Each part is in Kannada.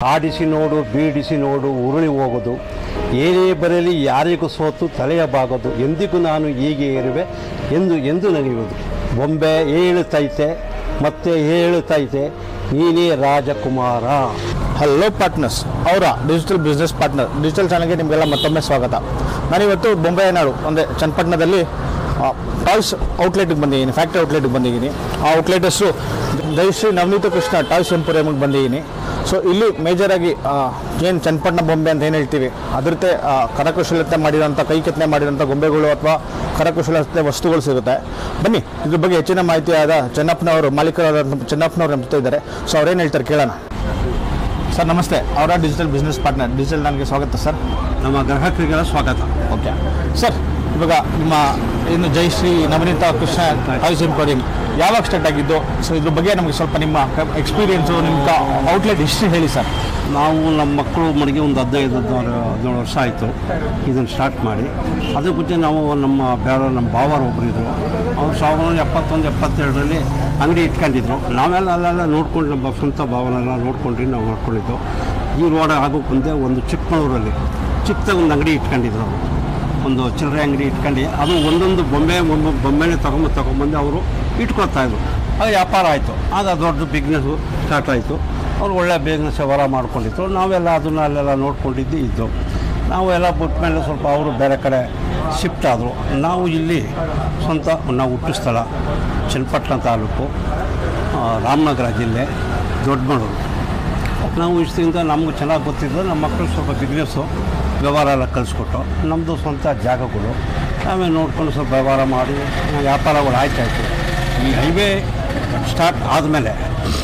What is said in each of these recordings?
ಆಡಿಸಿ ನೋಡು ಬೀಡಿಸಿ ನೋಡು ಉರುಳಿ ಹೋಗೋದು ಏನೇ ಬರಲಿ ಯಾರಿಗೂ ಸೋತು ತಲೆಯ ಬಾಗೋದು ಎಂದಿಗೂ ನಾನು ಹೀಗೆ ಇರುವೆ ಎಂದು ಎಂದು ನಡೆಯುವುದು ಬೊಂಬೆ ಏಳುತ್ತೈತೆ ಮತ್ತೆ ಏಳುತ್ತೈತೆ ನೀನೇ ರಾಜಕುಮಾರ ಹಲೋ ಪಾರ್ಟ್ನರ್ಸ್ ಅವರ ಡಿಜಿಟಲ್ ಬಿಸ್ನೆಸ್ ಪಾರ್ಟ್ನರ್ ಡಿಜಿಟಲ್ ಚಾನಲ್ಗೆ ನಿಮಗೆಲ್ಲ ಮತ್ತೊಮ್ಮೆ ಸ್ವಾಗತ ನಾನಿವತ್ತು ಬೊಂಬೆ ನಾಡು ಅಂದರೆ ಚನ್ನಪಟ್ಟಣದಲ್ಲಿ ಟಾಯ್ಸ್ ಔಟ್ಲೆಟ್ಗೆ ಬಂದಿದ್ದೀನಿ ಫ್ಯಾಕ್ಟ್ರಿ ಔಟ್ಲೆಟ್ಗೆ ಬಂದಿದ್ದೀನಿ ಆ ಔಟ್ಲೆಟ್ ಹೆಸರು ಜಯಶ್ರೀ ನವನೀತ ಕೃಷ್ಣ ಟಾಯ್ಸ್ ಎಂಪೋರಿಯಮ್ಗೆ ಬಂದಿದ್ದೀನಿ ಸೊ ಇಲ್ಲಿ ಮೇಜರಾಗಿ ಏನು ಚನ್ನಪಟ್ಟಣ ಬೊಂಬೆ ಅಂತ ಏನು ಹೇಳ್ತೀವಿ ಅದರತೆ ಕರಕುಶಲತೆ ಮಾಡಿರೋಂಥ ಕೈ ಕೆತ್ತನೆ ಮಾಡಿರೋಂಥ ಗೊಂಬೆಗಳು ಅಥವಾ ಕರಕುಶಲತೆ ವಸ್ತುಗಳು ಸಿಗುತ್ತೆ ಬನ್ನಿ ಇದ್ರ ಬಗ್ಗೆ ಹೆಚ್ಚಿನ ಮಾಹಿತಿ ಆದ ಚೆನ್ನಪ್ಪನವರು ಮಾಲೀಕರಾದಂಥ ಚೆನ್ನಪ್ಪನವರು ನಮ್ಮ ಜೊತೆ ಇದ್ದಾರೆ ಸೊ ಅವ್ರೇನು ಹೇಳ್ತಾರೆ ಕೇಳೋಣ ಸರ್ ನಮಸ್ತೆ ಅವರ ಡಿಜಿಟಲ್ ಬಿಸ್ನೆಸ್ ಪಾರ್ಟ್ನರ್ ಡಿಜಿಟಲ್ ನನಗೆ ಸ್ವಾಗತ ಸರ್ ನಮ್ಮ ಗ್ರಾಹಕರಿಗೆಲ್ಲ ಸ್ವಾಗತ ಓಕೆ ಸರ್ ಇವಾಗ ನಿಮ್ಮ ಏನು ಜಯಶ್ರೀ ನವನೀತ ಕೃಷ್ಣ ಹೌಸ್ ಎಂಪೋರಿಯಂ ಯಾವಾಗ ಸ್ಟಾರ್ಟ್ ಆಗಿದ್ದು ಸೊ ಇದ್ರ ಬಗ್ಗೆ ನಮಗೆ ಸ್ವಲ್ಪ ನಿಮ್ಮ ಎಕ್ಸ್ಪೀರಿಯನ್ಸು ನಿಮ್ಮ ಔಟ್ಲೆಟ್ ಹಿಸ್ಟ್ರಿ ಹೇಳಿ ಸರ್ ನಾವು ನಮ್ಮ ಮಕ್ಕಳು ಮನೆಗೆ ಒಂದು ಹದಿನೈದು ಹದಿನಾರು ಹದಿನೇಳು ವರ್ಷ ಆಯಿತು ಇದನ್ನು ಸ್ಟಾರ್ಟ್ ಮಾಡಿ ಅದ್ರ ಮುಂಚೆ ನಾವು ನಮ್ಮ ಬೇರೆ ನಮ್ಮ ಭಾವರು ಒಬ್ಬರು ಇದ್ದರು ಅವ್ರು ಸಾವಿರದ ಒಂಬೈನೂರ ಎಪ್ಪತ್ತೊಂದು ಎಪ್ಪತ್ತೆರಡರಲ್ಲಿ ಅಂಗಡಿ ಇಟ್ಕೊಂಡಿದ್ರು ನಾವೆಲ್ಲ ಅಲ್ಲೆಲ್ಲ ನೋಡ್ಕೊಂಡು ನಮ್ಮ ಸ್ವಂತ ಭಾವನೆಲ್ಲ ನೋಡ್ಕೊಂಡ್ರಿ ನಾವು ಮಾಡ್ಕೊಂಡಿದ್ದು ಈ ರೋಡ್ ಆಗೋಕ್ಕೆ ಮುಂದೆ ಒಂದು ಚಿಕ್ಕಮಗಳೂರಲ್ಲಿ ಚಿಕ್ಕದಾಗ ಒಂದು ಅಂಗಡಿ ಇಟ್ಕೊಂಡಿದ್ರು ಅವರು ಒಂದು ಚಿಲ್ಲರೆ ಅಂಗಡಿ ಇಟ್ಕೊಂಡು ಅದು ಒಂದೊಂದು ಬೊಂಬೆ ಒಂದೊಂದು ಬೊಂಬೆನೇ ತೊಗೊಂಬಂದು ತೊಗೊಂಬಂದು ಅವರು ಇಟ್ಕೊಳ್ತಾ ಇದ್ರು ಆಗ ವ್ಯಾಪಾರ ಆಯಿತು ಆಗ ದೊಡ್ಡ ಬಿಸ್ನೆಸ್ಸು ಸ್ಟಾರ್ಟ್ ಆಯಿತು ಅವ್ರು ಒಳ್ಳೆ ಬಿಸ್ನೆಸ್ ವ್ಯವಹಾರ ಮಾಡ್ಕೊಂಡಿದ್ರು ನಾವೆಲ್ಲ ಅದನ್ನ ಅಲ್ಲೆಲ್ಲ ನೋಡ್ಕೊಂಡಿದ್ದು ಇದ್ದು ನಾವು ಎಲ್ಲ ಬಿಟ್ಟ ಮೇಲೆ ಸ್ವಲ್ಪ ಅವರು ಬೇರೆ ಕಡೆ ಶಿಫ್ಟ್ ಆದರು ನಾವು ಇಲ್ಲಿ ಸ್ವಂತ ನಾವು ಹುಟ್ಟು ಸ್ಥಳ ಚನ್ನಪಟ್ಟಣ ತಾಲೂಕು ಆ, ರಾಮನಗರ ಜಿಲ್ಲೆ ದೊಡ್ಡಮಳೂರು ನಾವು ಇಷ್ಟದಿಂದ ನಮಗೂ ಚೆನ್ನಾಗಿ ಗೊತ್ತಿದ್ದು ನಮ್ಮ ಮಕ್ಕಳು ಸ್ವಲ್ಪ ಬಿಸ್ನೆಸ್ಸು ವ್ಯವಹಾರ ಎಲ್ಲ ಕಲಿಸ್ಕೊಟ್ಟು ನಮ್ಮದು ಸ್ವಂತ ಜಾಗಗಳು ನಾವೇ ನೋಡ್ಕೊಂಡು ಸ್ವಲ್ಪ ವ್ಯವಹಾರ ಮಾಡಿ ವ್ಯಾಪಾರಗಳು ಆಯ್ತಾಯಿತು ಈ ಹೈವೇ ಸ್ಟಾರ್ಟ್ ಆದಮೇಲೆ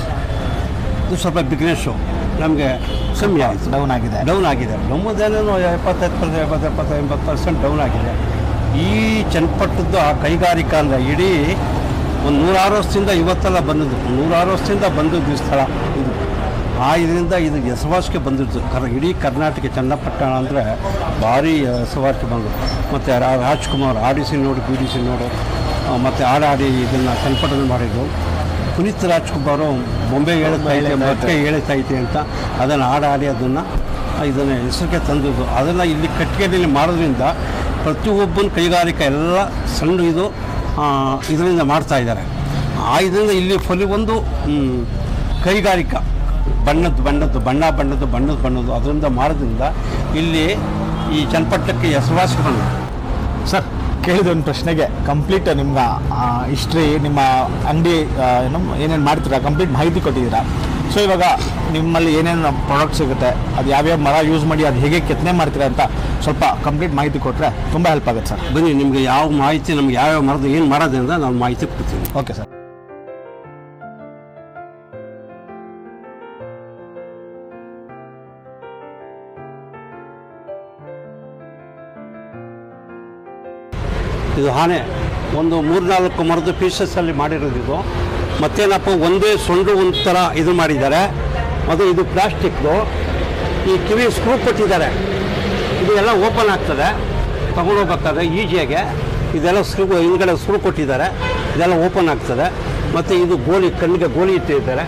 ಇದು ಸ್ವಲ್ಪ ಬಿಸ್ನೆಸ್ಸು ನಮಗೆ ಕಮ್ಮಿ ಆಯಿತು ಡೌನ್ ಆಗಿದೆ ಡೌನ್ ಆಗಿದೆ ನಮ್ಮದೇನೇನು ಎಪ್ಪತ್ತೈದು ಪರ್ಸೆಂಟ್ ಎಪ್ಪತ್ತು ಎಪ್ಪತ್ತು ಎಂಬತ್ತು ಪರ್ಸೆಂಟ್ ಡೌನ್ ಆಗಿದೆ ಈ ಚನ್ನಪಟ್ಟದ್ದು ಆ ಕೈಗಾರಿಕಾ ಅಂದರೆ ಇಡೀ ಒಂದು ನೂರಾರು ವರ್ಷದಿಂದ ಇವತ್ತೆಲ್ಲ ಬಂದದ್ದು ನೂರಾರು ವರ್ಷದಿಂದ ಬಂದದ್ದು ಈ ಸ್ಥಳ ಇದು ಆ ಇದರಿಂದ ಇದು ಹೆಸವಾಸಿಗೆ ಬಂದಿದ್ದು ಕರ್ ಇಡೀ ಕರ್ನಾಟಕ ಚನ್ನಪಟ್ಟಣ ಅಂದರೆ ಭಾರಿ ಹೆಸವಾಸಿಗೆ ಬಂದು ಮತ್ತು ರಾಜ್ಕುಮಾರ್ ಆಡಿಸಿ ನೋಡು ಬೀಡಿಸಿ ನೋಡು ಮತ್ತು ಹಾಡಾಡಿ ಇದನ್ನು ಚನ್ನಪಟ್ಟಣ ಮಾಡಿದ್ದು ಪುನೀತ್ ರಾಜ್ಕುಮಾರ್ ಬೊಂಬೆ ಹೇಳುತ್ತೈತೆ ಮತ್ತೆ ಹೇಳುತ್ತೈತೆ ಅಂತ ಅದನ್ನು ಹಾಡಾಡಿ ಅದನ್ನು ಇದನ್ನು ಹೆಸರಿಗೆ ತಂದದ್ದು ಅದನ್ನು ಇಲ್ಲಿ ಕಟ್ಟಿಗೆಯಲ್ಲಿ ಮಾಡೋದ್ರಿಂದ ಪ್ರತಿಯೊಬ್ಬನ ಕೈಗಾರಿಕೆ ಎಲ್ಲ ಸಣ್ಣ ಇದು ಆ, ಇದರಿಂದ ಮಾಡ್ತಾ ಇದ್ದಾರೆ ಆ ಇದರಿಂದ ಇಲ್ಲಿ ಫಲಿ ಒಂದು ಮ್, ಕೈಗಾರಿಕಾ ಬಣ್ಣದ್ದು ಬಣ್ಣದ್ದು ಬಣ್ಣ ಬಣ್ಣದ್ದು ಬಣ್ಣದ ಬಣ್ಣದ್ದು ಅದರಿಂದ ಮಾಡೋದ್ರಿಂದ ಇಲ್ಲಿ ಈ ಚನ್ನಪಟ್ಟಣಕ್ಕೆ ಹೆಸರುವಾಸಿ ಬಂದು ಸರ್ ಕೇಳಿದ ಒಂದು ಪ್ರಶ್ನೆಗೆ ಕಂಪ್ಲೀಟ್ ನಿಮ್ಮ ಹಿಸ್ಟ್ರಿ ನಿಮ್ಮ ಅಂಗಡಿ ಏನು ಏನೇನು ಮಾಡ್ತೀರಾ ಕಂಪ್ಲೀಟ್ ಮಾಹಿತಿ ಕೊಟ್ಟಿದ್ದೀರಾ ಸೊ ಇವಾಗ ನಿಮ್ಮಲ್ಲಿ ಏನೇನು ಪ್ರಾಡಕ್ಟ್ ಸಿಗುತ್ತೆ ಅದು ಯಾವ್ಯಾವ ಮರ ಯೂಸ್ ಮಾಡಿ ಅದು ಹೇಗೆ ಕೆತ್ತನೆ ಮಾಡ್ತೀರಾ ಅಂತ ಸ್ವಲ್ಪ ಕಂಪ್ಲೀಟ್ ಮಾಹಿತಿ ಕೊಟ್ಟರೆ ತುಂಬ ಹೆಲ್ಪ್ ಆಗುತ್ತೆ ಸರ್ ಬನ್ನಿ ನಿಮಗೆ ಯಾವ ಮಾಹಿತಿ ನಮ್ಗೆ ಯಾವ್ಯಾವ ಮರದ ಏನು ಮಾಡೋದ್ರಿಂದ ನಾನು ಮಾಹಿತಿ ಕೊಡ್ತೀನಿ ಓಕೆ ಸರ್ ಇದು ಆನೆ ಒಂದು ಮೂರ್ನಾಲ್ಕು ಮರದ ಪೀಸಸ್ಸಲ್ಲಿ ಮಾಡಿರೋದು ಇದು ಮತ್ತೇನಪ್ಪ ಒಂದೇ ಸೊಂಡು ಒಂಥರ ಇದು ಮಾಡಿದ್ದಾರೆ ಅದು ಇದು ಪ್ಲಾಸ್ಟಿಕ್ದು ಈ ಕಿವಿ ಸ್ಕ್ರೂ ಕೊಟ್ಟಿದ್ದಾರೆ ಇದು ಎಲ್ಲ ಓಪನ್ ಆಗ್ತದೆ ತಗೊಂಡೋಗ್ಬೇಕಾದ್ರೆ ಈಜಿಯಾಗೆ ಇದೆಲ್ಲ ಸ್ಕ್ರೂ ಹಿಂದ್ಗಡೆ ಸ್ಕ್ರೂ ಕೊಟ್ಟಿದ್ದಾರೆ ಇದೆಲ್ಲ ಓಪನ್ ಆಗ್ತದೆ ಮತ್ತು ಇದು ಗೋಲಿ ಕಣ್ಣಿಗೆ ಗೋಲಿ ಇಟ್ಟಿದ್ದಾರೆ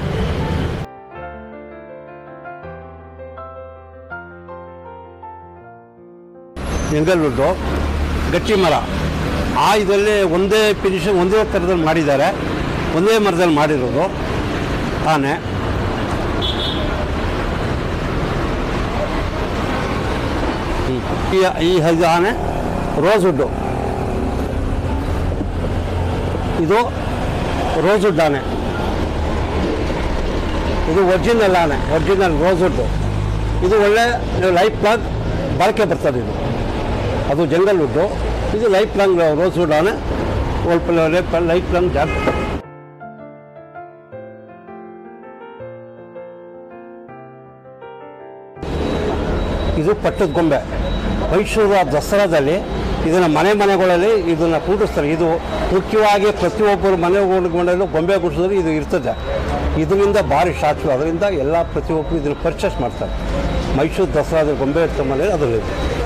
ಎಂಗಲ್ವುಡ್ಡು ಗಟ್ಟಿ ಮರ ಆ ಇದರಲ್ಲಿ ಒಂದೇ ಫಿನಿಶಿಂಗ್ ಒಂದೇ ಥರದಲ್ಲಿ ಮಾಡಿದ್ದಾರೆ ಒಂದೇ ಮರದಲ್ಲಿ ಮಾಡಿರೋದು ಆನೆ ಹ್ಮ್. ಈ ಈ ಇದು ಆನೆ ರೋಸ್ವುಡ್ಡು ಇದು ರೋಸ್ವುಡ್ ಆನೆ ಇದು ಒರಿಜಿನಲ್ ಆನೆ ಒರಿಜಿನಲ್ ರೋಸ್ವುಡ್ಡು ಇದು ಒಳ್ಳೆ ಲೈಫ್ ಲಾಂಗ್ ಬಾಳಿಕೆ ಬರ್ತದೆ ಇದು ಅದು ಜಂಗಲ್ ವುಡ್ಡು ಇದು ಲೈಫ್ ಲಾಂಗ್ ರೋಸ್ ವುಡ್ ಆನೆ ಲೈಫ್ ಲೈಫ್ ಲಾಂಗ್ ಜಾಸ್ತಿ ಇದು ಪಟ್ಟದ ಗೊಂಬೆ ಮೈಸೂರು ದಸರಾದಲ್ಲಿ ಇದನ್ನು ಮನೆ ಮನೆಗಳಲ್ಲಿ ಇದನ್ನು ಕೂಡಿಸ್ತಾರೆ ಇದು ಮುಖ್ಯವಾಗಿ ಪ್ರತಿಯೊಬ್ಬರು ಮನೆಗಳಲ್ಲೂ ಗೊಂಬೆ ಗುಡಿಸಿದ್ರೆ ಇದು ಇರ್ತದೆ ಇದರಿಂದ ಭಾರಿ ಶಾಸ್ತ್ರ ಅದರಿಂದ ಎಲ್ಲ ಪ್ರತಿಯೊಬ್ಬರು ಇದನ್ನು ಪರ್ಚೇಸ್ ಮಾಡ್ತಾರೆ ಮೈಸೂರು ದಸರಾದಲ್ಲಿ ಗೊಂಬೆ ಇರ್ತ ಮನೇಲಿ ಅದರಲ್ಲಿ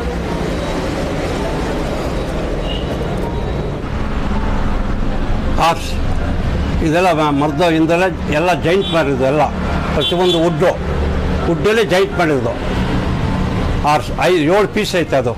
ಆರ್ಟ್ಸ್ ಇದೆಲ್ಲ ಮ- ಮರದ ಇಂದೆಲ್ಲ ಎಲ್ಲ ಜೈಂಟ್ ಮಾಡಿದ್ದು ಎಲ್ಲ ಪ್ರತಿಯೊಂದು ವುಡ್ಡು ವುಡ್ಡಲ್ಲೇ ಜೈಟ್ ಮಾಡಿರೋದು ಆರು ಐದು ಏಳು ಪೀಸ್ ಐತೆ ಅದು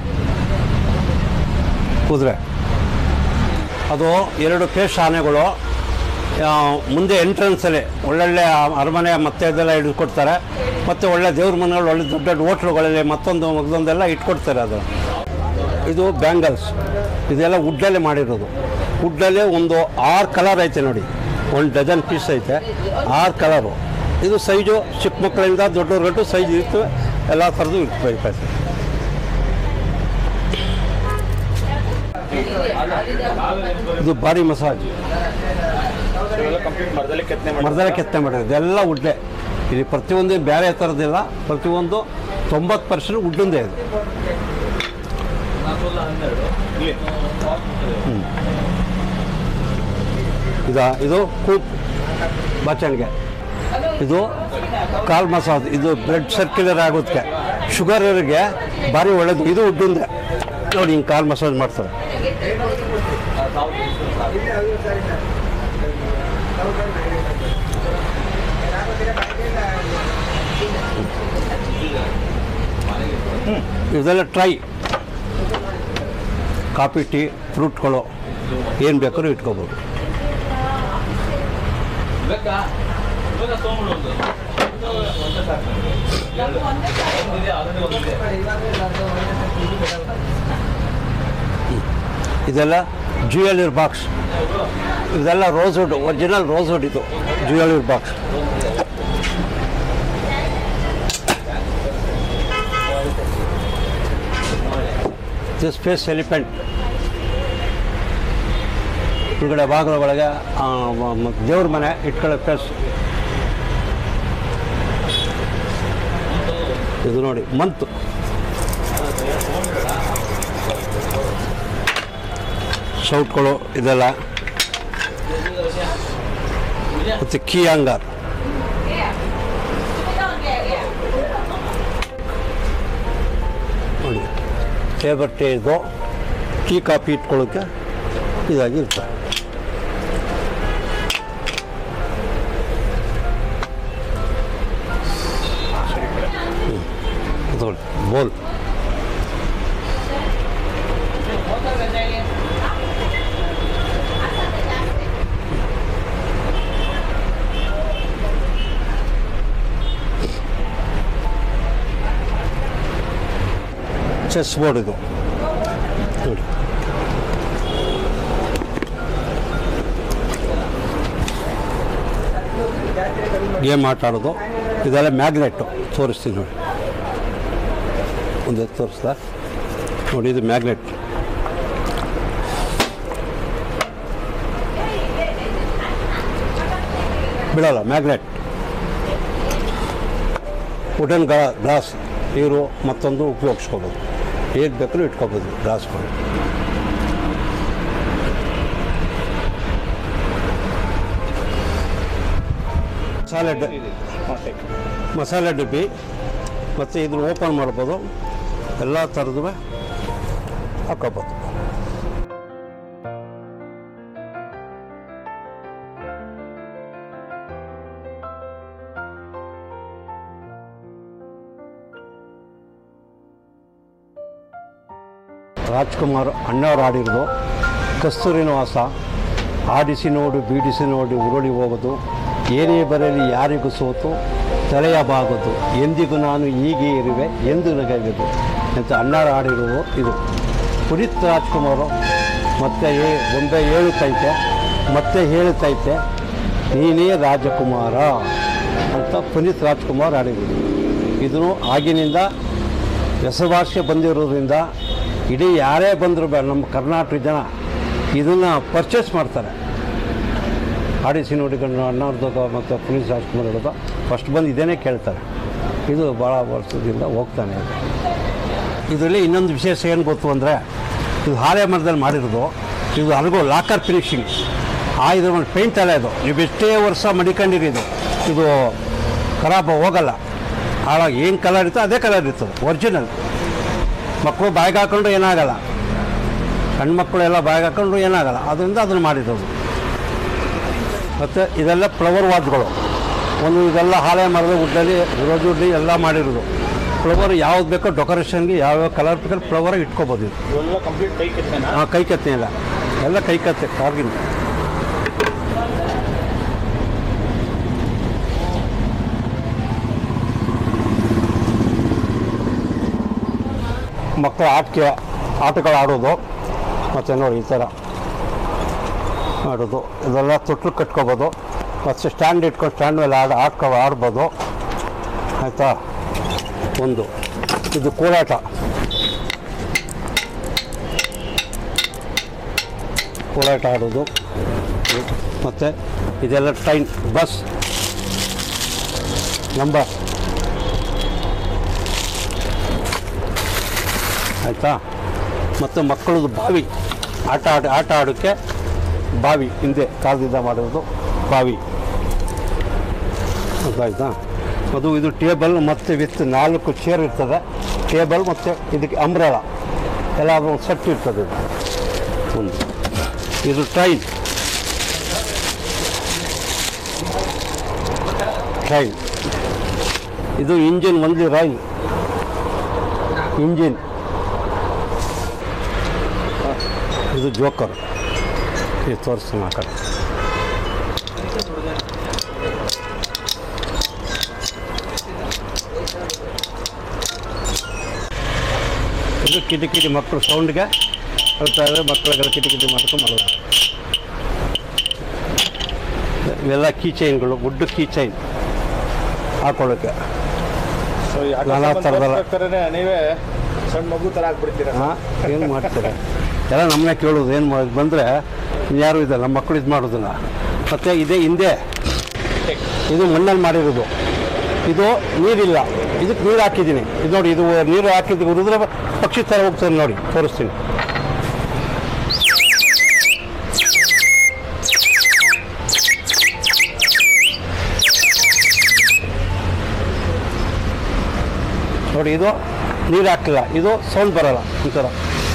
ಕುದುರೆ ಅದು ಎರಡು ಕೇಶ್ ಆನೆಗಳು ಆ, ಮುಂದೆ ಎಂಟ್ರೆನ್ಸಲ್ಲಿ ಒಳ್ಳೊಳ್ಳೆ ಅರಮನೆ ಮತ್ತೆ ಇದೆಲ್ಲ ಹಿಡಿದುಕೊಡ್ತಾರೆ ಮತ್ತು ಒಳ್ಳೆ ದೇವ್ರ ಮನೆಗಳು ಒಳ್ಳೆ ದೊಡ್ಡ ದೊಡ್ಡ ಹೋಟ್ಲುಗಳಲ್ಲಿ ಮತ್ತೊಂದು ಮತ್ತೊಂದೆಲ್ಲ ಇಟ್ಕೊಡ್ತಾರೆ ಅದು ಇದು ಬ್ಯಾಂಗಲ್ಸ್ ಇದೆಲ್ಲ ವುಡ್ಡಲ್ಲೇ ಮಾಡಿರೋದು ವುಡ್ಡಲ್ಲೇ ಒಂದು ಆರು ಕಲರ್ ಐತೆ ನೋಡಿ ಒಂದು ಡಜನ್ ಪೀಸ್ ಐತೆ ಆರು ಕಲರು ಇದು ಸೈಜು ಚಿಕ್ಕ ಮಕ್ಕಳಿಂದ ದೊಡ್ಡವ್ರಗಂಟು ಸೈಜ್ ಇರ್ತವೆ ಎಲ್ಲ ಥರದ್ದು ಇರ್ತವೆ ಇದು ಭಾರಿ ಮಸಾಜ್ ಕಂಪ್ಲೀಟ್ ಮರದಲ್ಲಿ ಕೆತ್ತನೆ ಮರದಲ್ಲೇ ಕೆತ್ತನೆ ಮಾಡಿರೋದು ಇದೆಲ್ಲ ವುಡ್ಡೆ ಇಲ್ಲಿ ಪ್ರತಿಯೊಂದು ಬೇರೆ ಥರದ್ದಿಲ್ಲ ಪ್ರತಿಯೊಂದು ತೊಂಬತ್ತು ಪರ್ಸೆಂಟ್ ವುಡ್ಡಿಂದೇ ಇದು ಇದ ಇದು ಕೂಪ್ ಬಾಚಣಿಗೆ ಇದು ಕಾಲ್ ಮಸಾಜ್ ಇದು ಬ್ಲಡ್ ಸರ್ಕ್ಯುಲರ್ ಆಗೋದಕ್ಕೆ ಶುಗರ್ ಅವರಿಗೆ ಭಾರಿ ಒಳ್ಳೇದು ಇದು ಉಡ್ಡಿಂದೆ ನೋಡಿ ಹಿಂಗೆ ಕಾಲ್ ಮಸಾಜ್ ಮಾಡ್ತಾರೆ ಇದೆಲ್ಲ ಟ್ರೈ ಕಾಫಿ ಟೀ ಫ್ರೂಟ್ಗಳು ಏನು ಬೇಕಾದ್ರೂ ಇಟ್ಕೋಬೋದು ಇದೆಲ್ಲ ಜ್ಯುವೆಲರಿ ಬಾಕ್ಸ್ ಇದೆಲ್ಲ ರೋಸ್ವುಡ್ ಒರಿಜಿನಲ್ ರೋಸ್ವುಡ್ ಇದು jewellery box this face elephant ಈ ಬಾಗಿಲ ಒಳಗೆ ಆ, ಮ- ಮ- ದೇವ್ರ ಮನೆ ಇಟ್ಕೊಳ್ಳೋ ಫೇಸ್ ಇದು ನೋಡಿ ಮಂತು ಸೌಟ್ಗಳು ಇದೆಲ್ಲ ಮತ್ತು ಕೀ ಹಂಗಾರ್ ನೋಡಿ ಟೇಬಲ್ ಟೇ ಇದು ಟೀ ಕಾಫಿ ಇಟ್ಕೊಳ್ಳೋಕ್ಕೆ ಇದಾಗಿ ಇರ್ತದೆ ಹ್ಮ್. ಇದು ನೋಡಿ, ಬೋಲ್ ಚೆಸ್ ಬೋರ್ಡ್ ಇದು ನೋಡಿ ಗೇಮ್ ಆಟ ಆಡೋದು ಇದೆಲ್ಲ ಮ್ಯಾಗ್ನೆಟ್ಟು ತೋರಿಸ್ತೀನಿ ನೋಡಿ ಒಂದು ತೋರಿಸ್ದ ನೋಡಿ ಇದು ಮ್ಯಾಗ್ನೆಟ್ ಬಿಡಲ್ಲ ಮ್ಯಾಗ್ನೆಟ್ ವುಡನ್ ಗ್ಲಾಸ್ ನೀರು ಮತ್ತೊಂದು ಉಪಯೋಗಿಸ್ಕೋಬೋದು ಹೇಗೆ ಬೇಕಾದ್ರೂ ಇಟ್ಕೋಬೋದು ಗ್ಲಾಸ್ಗಳು ಮಸಾಲೆ ಡ ಮಸಾಲೆ ಡಬ್ಬಿ ಮತ್ತು ಇದನ್ನು ಓಪನ್ ಮಾಡ್ಬೋದು ಎಲ್ಲ ಥರದ್ದು ಹಾಕೋಬೋದು ರಾಜ್ಕುಮಾರ್ ಅಣ್ಣವ್ರು ಆಡಿರೋದು ಕಸ್ತೂರಿ ನಿವಾಸ ಆಡಿಸಿ ನೋಡು ಬೀಡಿಸಿ ನೋಡಿ ಉರುಳಿ ಹೋಗೋದು ಏನೇ ಬರಲಿ ಯಾರಿಗೂ ಸೋತು ತಲೆಯ ಬಾಗೋದು ಎಂದಿಗೂ ನಾನು ಹೀಗೆ ಇರುವೆ ಎಂದು ನಗಲಿದು ಅಂತ ಅಣ್ಣವ್ರು ಆಡಿರೋದು ಇದು ಪುನೀತ್ ರಾಜ್ಕುಮಾರು ಮತ್ತೆ ಏ ಬೊಂಬೆ ಹೇಳುತ್ತೈತೆ ಮತ್ತೆ ಹೇಳುತ್ತೈತೆ ನೀನೇ ರಾಜಕುಮಾರ ಅಂತ ಪುನೀತ್ ರಾಜ್ಕುಮಾರ್ ಆಡಿರೋದು ಇದನ್ನು ಆಗಿನಿಂದ ಹೆಸರುವಾಸಿ ಬಂದಿರೋದ್ರಿಂದ ಇಡೀ ಯಾರೇ ಬಂದರೂ ಬೇಡ ನಮ್ಮ ಕರ್ನಾಟಕ ಜನ ಇದನ್ನು ಪರ್ಚೇಸ್ ಮಾಡ್ತಾರೆ ಆಡಿಸಿ ನೋಡಿಕೊಂಡು ಅಣ್ಣವ್ರದ್ದು ಮತ್ತು ಪೊಲೀಸ್ ರಾಜ್ಕುಮಾರ್ ಹೇಳೋದು ಫಸ್ಟ್ ಬಂದು ಇದೇನೇ ಕೇಳ್ತಾರೆ ಇದು ಭಾಳ ವರ್ಷದಿಂದ ಹೋಗ್ತಾನೆ ಇದೆ ಇದರಲ್ಲಿ ಇನ್ನೊಂದು ವಿಶೇಷ ಏನು ಗೊತ್ತು ಅಂದರೆ ಇದು ಹಾಲೆ ಮರದಲ್ಲಿ ಮಾಡಿರೋದು ಇದು ಅಲ್ಗೋ ಲಾಕರ್ ಫಿನಿಶಿಂಗ್ ಆ ಇದ್ರ ಮೇಲೆ ಪೇಂಟ್ ಅಲ್ಲ ಇದು ನೀವು ಎಷ್ಟೇ ವರ್ಷ ಮಡಿಕೊಂಡಿರಿ ಇದು ಇದು ಖರಾಬ್ ಹೋಗಲ್ಲ ಹಾಳಾಗಿ ಏನು ಕಲರ್ ಇರ್ತೋ ಅದೇ ಕಲರ್ ಇರ್ತದೆ ಒರಿಜಿನಲ್ ಮಕ್ಕಳು ಬಾಯಿಗೆ ಹಾಕೊಂಡ್ರು ಏನಾಗಲ್ಲ ಹೆಣ್ಮಕ್ಳು ಎಲ್ಲ ಬಾಯಿಗೆ ಹಾಕೊಂಡ್ರು ಏನಾಗಲ್ಲ ಅದರಿಂದ ಅದನ್ನು ಮಾಡಿರೋದು ಮತ್ತು ಇದೆಲ್ಲ ಫ್ಲವರ್ ವಾಜ್ಗಳು ಒಂದು ಇದೆಲ್ಲ ಹಾಳೆ ಮರದ ಉಡ್ಡಲ್ಲಿ ರೋಜು ಉಡ್ಡಿ ಎಲ್ಲ ಮಾಡಿರೋದು ಫ್ಲವರ್ ಯಾವ್ದು ಬೇಕೋ ಡೆಕೋರೇಷನ್ಗೆ ಯಾವ್ಯಾವ ಕಲರ್ ಬೇಕಾದ್ರೆ ಫ್ಲವರ್ ಇಟ್ಕೋಬೋದು ಇದು ಇವೆಲ್ಲ ಕಂಪ್ಲೀಟ್ ಕೈ ಕೆತ್ತನೆನಾ ಹಾಂ ಕೈ ಕತ್ತೆ ಇಲ್ಲ ಎಲ್ಲ ಕೈ ಕತ್ತೆ ಕಾರ್ಗಿನ ಮಕ್ಕಳು ಆಟಕ್ಕೆ ಆಟಗಳು ಆಡೋದು ಮತ್ತು ನೋಡಿ ಈ ಥರ ಆಡೋದು ಇದೆಲ್ಲ ತೊಟ್ಲು ಕಟ್ಕೋಬೋದು ಮತ್ತು ಸ್ಟ್ಯಾಂಡ್ ಇಟ್ಕೊಂಡು ಸ್ಟ್ಯಾಂಡ್ ಮೇಲೆ ಆಡ ಆಡ್ಕೊ ಆಡ್ಬೋದು ಆಯಿತಾ ಒಂದು ಇದು ಕೋಲಾಟ ಕೋಲಾಟ ಆಡೋದು ಮತ್ತು ಇದೆಲ್ಲ ಟ್ರೈನ್ ಬಸ್ ನಂಬರ್ ಆಯಿತಾ ಮತ್ತು ಮಕ್ಕಳದು ಬಾವಿ ಆಟ ಆಡ ಆಟ ಆಡೋಕ್ಕೆ ಬಾವಿ ಹಿಂದೆ ಕಾಲದಿಂದ ಮಾಡೋದು ಬಾವಿ ಗೊತ್ತಾಯ್ತಾ ಅದು ಇದು ಟೇಬಲ್ ಮತ್ತು ವಿತ್ ನಾಲ್ಕು ಚೇರ್ ಇರ್ತದೆ ಟೇಬಲ್ ಮತ್ತು ಇದಕ್ಕೆ ಅಂಬ್ರೆಲ ಎಲ್ಲ ಒಂದು ಸೆಟ್ ಇರ್ತದೆ ಇದು ಒಂದು ಇದು ಟ್ರೈನ್ ಟ್ರೈನ್ ಇದು ಇಂಜಿನ್ ಒಂದು ರೈಲ್ ಇಂಜಿನ್ ಇದು ಜೋಕರ್ ಇದು ತೋರಿಸ್ತೀನಿ ಆ ಕಡೆ ಇದು ಕಿಟಿ ಕಿಟಿ ಮಕ್ಕಳು ಸೌಂಡ್ಗೆ ಹೇಳ್ತಾ ಇದ್ರೆ ಮಕ್ಕಳಿಗೆಲ್ಲ ಕಿಟಿ ಕಿಟಿ ಮಾಡ್ಕೊಂಡು ಮಾಡೋದು ಇವೆಲ್ಲ ಕೀ ಚೈನ್ಗಳು ವುಡ್ ಕೀ ಚೈನ್ ಹಾಕೊಳ್ಳೋಕ್ಕೆ ಸೊ ಈ ಆಟ ನಾನಾ ಸಾಮಾನ್ ಥರದಲ್ಲ. ತೋರ್ಸ್ಬೇಕಾದ್ರೇನೆ ನೀವೇ ಸಣ್ಣ ಮಗು ಥರ ಆಗ್ಬಿಡ್ತೀರ ಹಾಂ ಏನು ಮಾಡ್ತಾರೆ ಎಲ್ಲ ನಮ್ಮನ್ನೇ ಕೇಳೋದು ಏನು ಮಾಡಿ ಬಂದರೆ ಯಾರು ಇದೆ ನಮ್ಮ ಮಕ್ಕಳು ಇದು ಮಾಡೋದಿಲ್ಲ ಮತ್ತು ಇದೇ ಹಿಂದೆ ಇದು ಮಣ್ಣಲ್ಲಿ ಮಾಡಿರೋದು ಇದು ನೀರಿಲ್ಲ ಇದಕ್ಕೆ ನೀರು ಹಾಕಿದ್ದೀನಿ ಇದು ನೋಡಿ ಇದು ನೀರು ಹಾಕಿದ್ದು ಉರಿದ್ರೆ ಪಕ್ಷಿ ಥರ ಹೋಗ್ತದೆ ನೋಡಿ ತೋರಿಸ್ತೀನಿ ನೋಡಿ ಇದು ನೀರು ಹಾಕಿಲ್ಲ ಇದು ಸೌಂಡ್ ಬರಲ್ಲ ಒಂಥರ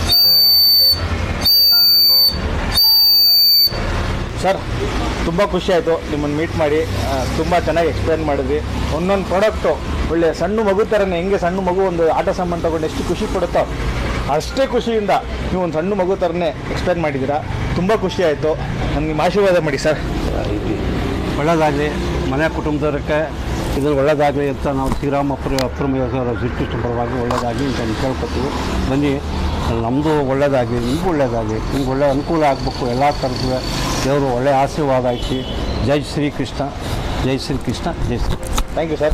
ಸರ್ ತುಂಬ ಖುಷಿ ಆಯಿತು ನಿಮ್ಮನ್ನು ಮೀಟ್ ಮಾಡಿ ತುಂಬ ಚೆನ್ನಾಗಿ ಎಕ್ಸ್ಪ್ಲೇನ್ ಮಾಡಿದ್ವಿ ಒಂದೊಂದು ಪ್ರಾಡಕ್ಟು ಒಳ್ಳೆ ಸಣ್ಣ ಮಗು ಥರನೇ ಹೆಂಗೆ ಸಣ್ಣ ಮಗು ಒಂದು ಆಟ ಸಾಮಾನು ತೊಗೊಂಡು ಎಷ್ಟು ಖುಷಿ ಪಡುತ್ತೋ ಅಷ್ಟೇ ಖುಷಿಯಿಂದ ನೀವು ಒಂದು ಸಣ್ಣ ಮಗು ಥರನೇ ಎಕ್ಸ್ಪ್ಲೇನ್ ಮಾಡಿದ್ದೀರಾ ತುಂಬ ಖುಷಿ ಆಯಿತು ನಮ್ಗೆ ನಿಮ್ಮ ಆಶೀರ್ವಾದ ಮಾಡಿ ಸರ್ ಒಳ್ಳೆಯದಾಗಲಿ ಮನೆ ಕುಟುಂಬದವರಕ್ಕೆ ಇದು ಒಳ್ಳೆಯದಾಗಲಿ ಅಂತ ನಾವು ಶ್ರೀರಾಮಪುರ ಅಪ್ರಮೇಶ್ವರ ಶ್ರೀಕೃಷ್ಣ ಪರವಾಗಿ ಒಳ್ಳೆಯದಾಗಲಿ ಅಂತ ನಾವು ಕೇಳ್ಕೊತೀವಿ ಬನ್ನಿ ನಮ್ಮದು ಒಳ್ಳೆಯದಾಗಲಿ ನಿಮ್ಗೆ ಒಳ್ಳೆಯದಾಗಲಿ ನಿಮ್ಗೆ ಒಳ್ಳೆ ಅನುಕೂಲ ಆಗಬೇಕು ಎಲ್ಲ ಥರದ್ದು ದೇವರು ಒಳ್ಳೆಯ ಆಶೀರ್ವಾದ ಆಯ್ತು ಜೈ ಶ್ರೀಕೃಷ್ಣ ಜೈ ಶ್ರೀಕೃಷ್ಣ ಜೈ ಶ್ರೀ ಥ್ಯಾಂಕ್ ಯು ಸರ್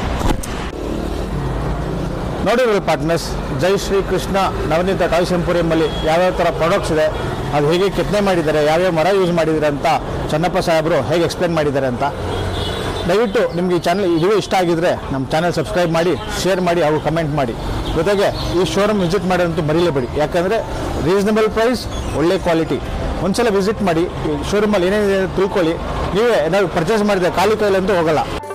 ನೋಡಿರಲಿ ಪಾರ್ಟ್ನರ್ಸ್ ಜೈ ಶ್ರೀ ಕೃಷ್ಣ ನವನೀತ ಟಾಯ್ಸ್ ಎಂಪೋರಿಯಮ್ಮಲ್ಲಿ ಯಾವ್ಯಾವ ಥರ ಪ್ರಾಡಕ್ಟ್ಸ್ ಇದೆ ಅದು ಹೇಗೆ ಕೆತ್ತನೆ ಮಾಡಿದ್ದಾರೆ ಯಾವ್ಯಾವ ಮರ ಯೂಸ್ ಮಾಡಿದ್ದಾರೆ ಅಂತ ಚನ್ನಪ್ಪ ಸಾಹೇಬರು ಹೇಗೆ ಎಕ್ಸ್ಪ್ಲೇನ್ ಮಾಡಿದ್ದಾರೆ ಅಂತ ದಯವಿಟ್ಟು ನಿಮಗೆ ಈ ಚಾನಲ್ ಇದು ಇಷ್ಟ ಆಗಿದ್ರೆ ನಮ್ಮ ಚಾನಲ್ ಸಬ್ಸ್ಕ್ರೈಬ್ ಮಾಡಿ ಶೇರ್ ಮಾಡಿ ಹಾಗೂ ಕಮೆಂಟ್ ಮಾಡಿ ಜೊತೆಗೆ ಈ ಶೋರೂಮ್ ವಿಸಿಟ್ ಮಾಡೋದಂತೂ ಮರೀಲೇಬೇಡಿ ಯಾಕಂದರೆ ರೀಸನಬಲ್ ಪ್ರೈಸ್ ಒಳ್ಳೆ ಕ್ವಾಲಿಟಿ ಒಂದ್ಸಲ ವಿಸಿಟ್ ಮಾಡಿ ಈ ಶೋರೂಮಲ್ಲಿ ಏನೇನಿದೆ ಅಂತ ತಿಳ್ಕೊಳ್ಳಿ ನೀವೇ ಏನಾದ್ರು ಪರ್ಚೇಸ್ ಮಾಡಿದ್ರೆ ಖಾಲಿ ಕೈಲಂತೂ ಹೋಗಲ್ಲ